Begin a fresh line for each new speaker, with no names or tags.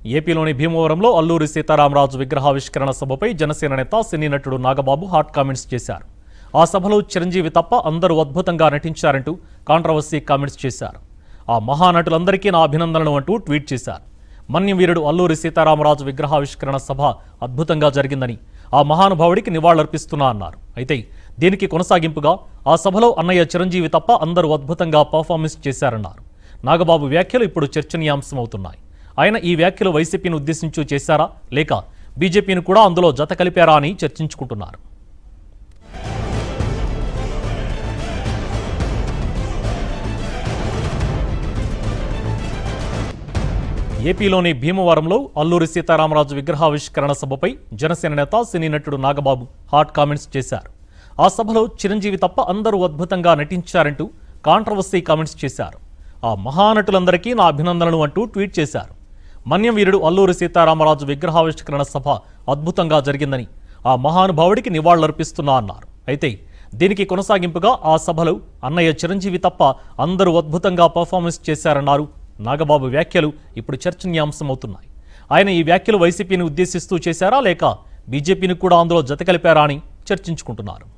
ఏపీలోని భీమవరంలో అల్లూరి సీతారామరాజు విగ్రహావిష్కరణ సభపై జనసేన నేత సినీ నటుడు నాగబాబు హాట్ కామెంట్స్ చేశారు ఆ సభలో చిరంజీవి తప్ప అందరూ అద్భుతంగా నటించారంటూ కాంట్రవర్సీ కామెంట్స్ చేశారు ఆ మహానటులందరికీ నా అభినందనలు అంటూ ట్వీట్ చేశారు మన్యం వీరుడు అల్లూరి సీతారామరాజు విగ్రహావిష్కరణ సభ అద్భుతంగా జరిగిందని ఆ మహానుభావుడికి నివాళులర్పిస్తున్నా అన్నారు అయితే దీనికి కొనసాగింపుగా ఆ సభలో అన్నయ్య చిరంజీవి తప్ప అందరూ అద్భుతంగా పర్ఫార్మెన్స్ చేశారన్నారు నాగబాబు వ్యాఖ్యలు ఇప్పుడు చర్చనీయాంశమవుతున్నాయి ఆయన ఈ వ్యాఖ్యలు వైసీపీని ఉద్దేశించి చేశారా లేక బీజేపీని కూడా అందులో జత కలిపారా అని చర్చించుకుంటున్నారు ఏపీలోని భీమవరంలో అల్లూరి సీతారామరాజు విగ్రహావిష్కరణ సభపై జనసేన నేత సినీ నటుడు నాగబాబు హాట్ కామెంట్స్ చేశారు ఆ సభలో చిరంజీవి తప్ప అందరూ అద్భుతంగా నటించారంటూ కాంట్రవర్సీ కామెంట్స్ చేశారు ఆ మహానటులందరికీ నా అభినందనలు అంటూ ట్వీట్ చేశారు మన్యం వీరుడు అల్లూరి సీతారామరాజు విగ్రహావిష్కరణ సభ అద్భుతంగా జరిగిందని ఆ మహానుభావుడికి నివాళులర్పిస్తున్నా అన్నారు అయితే దీనికి కొనసాగింపుగా ఆ సభలో అన్నయ్య చిరంజీవి తప్ప అందరూ అద్భుతంగా పర్ఫార్మెన్స్ చేశారన్నారు నాగబాబు వ్యాఖ్యలు ఇప్పుడు చర్చనీయాంశమవుతున్నాయి ఆయన ఈ వ్యాఖ్యలు వైసీపీని ఉద్దేశిస్తూ చేశారా లేక బీజేపీని కూడా అందులో జత కలిపారా అని చర్చించుకుంటున్నారు